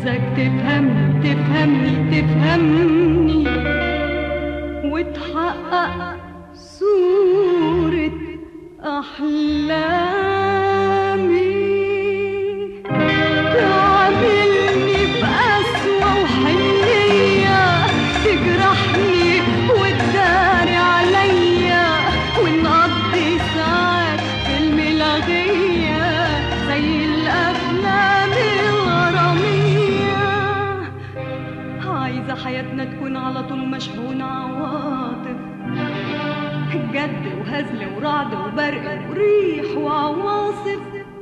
عايزك تفهمني تفهمني تفهمني وتحقق صورة أحلامي تعاملني بقسوة وحنية تجرحني وتداري عليا ونقضي ساعات في الملاغية زي الأفلام الغرامية عايزة حياتنا تكون على طول مشحونة عواطف جد وهزل ورعد وبرق وريح وعواصف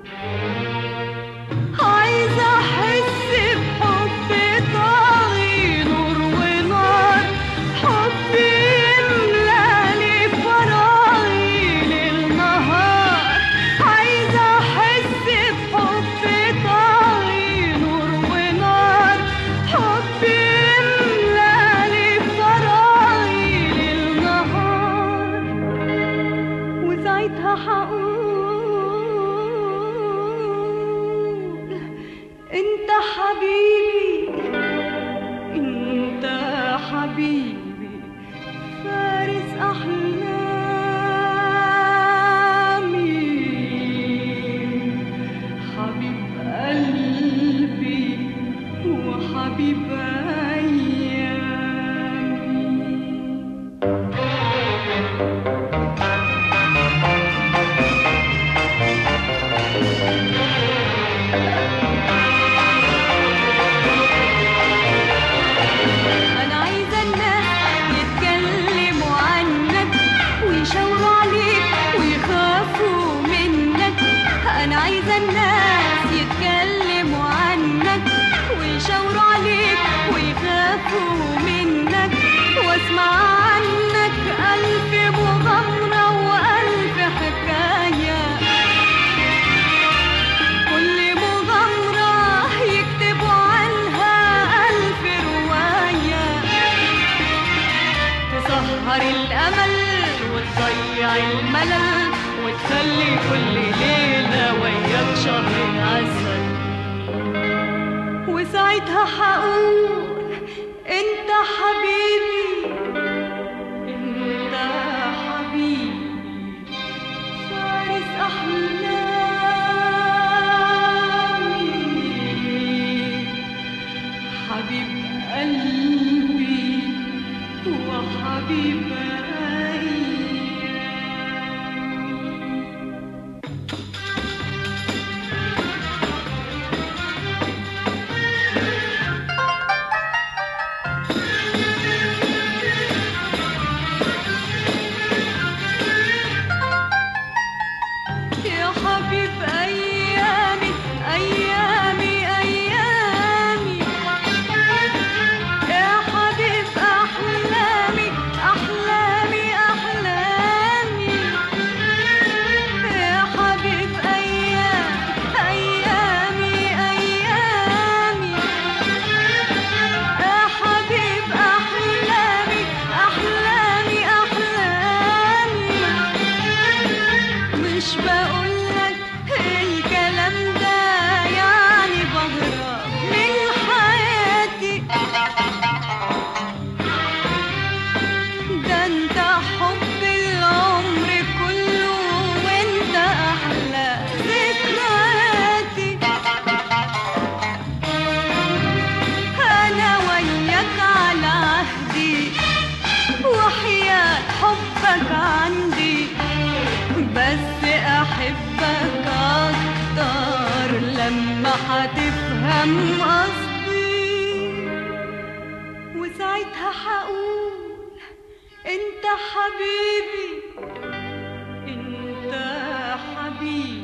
عايزة أحس بحب طاغي نور ونار حب يملالي فراغي للنهار عايزة أحس بحب طاغي نور ونار حب يملالي فراغي للنهار وساعتها هقول انت حبيبي انت حبيبي فارس احلامي حبيب قلبي وحبيب ايامي أنا عايزة الناس يتكلموا عنك ويشاوروا عليك ويخافوا منك أنا عايزة الناس يتكلموا عنك ويشاوروا عليك ويخافوا منك واسمع عنك ألف مغامرة وألف حكاية كل مغامرة يكتبوا عنها ألف رواية تسهر الأمل وتضيع الملل وتخلي كل ليلة وياك شهر عسل وساعتها هقول انت حبيبي انت حبيبي فارس أحلامي حبيب قلبي وحبيب أيامي يا حبيب أيامي أيامي أيامي يا حبيب أحلامي أحلامي أحلامي يا حبيب أيامي أيامي أيامي يا حبيب أحلامي أحلامي أحلامي مش بقولك الكلام ده يعني بهرب من حياتي ده انت حب العمر كله وانت احلى ذكرياتي انا وياك على عهدي وحياة حبك عندي بس احبك اكتر لما هتفهم قصدي وساعتها هقول انت حبيبي انت حبيبي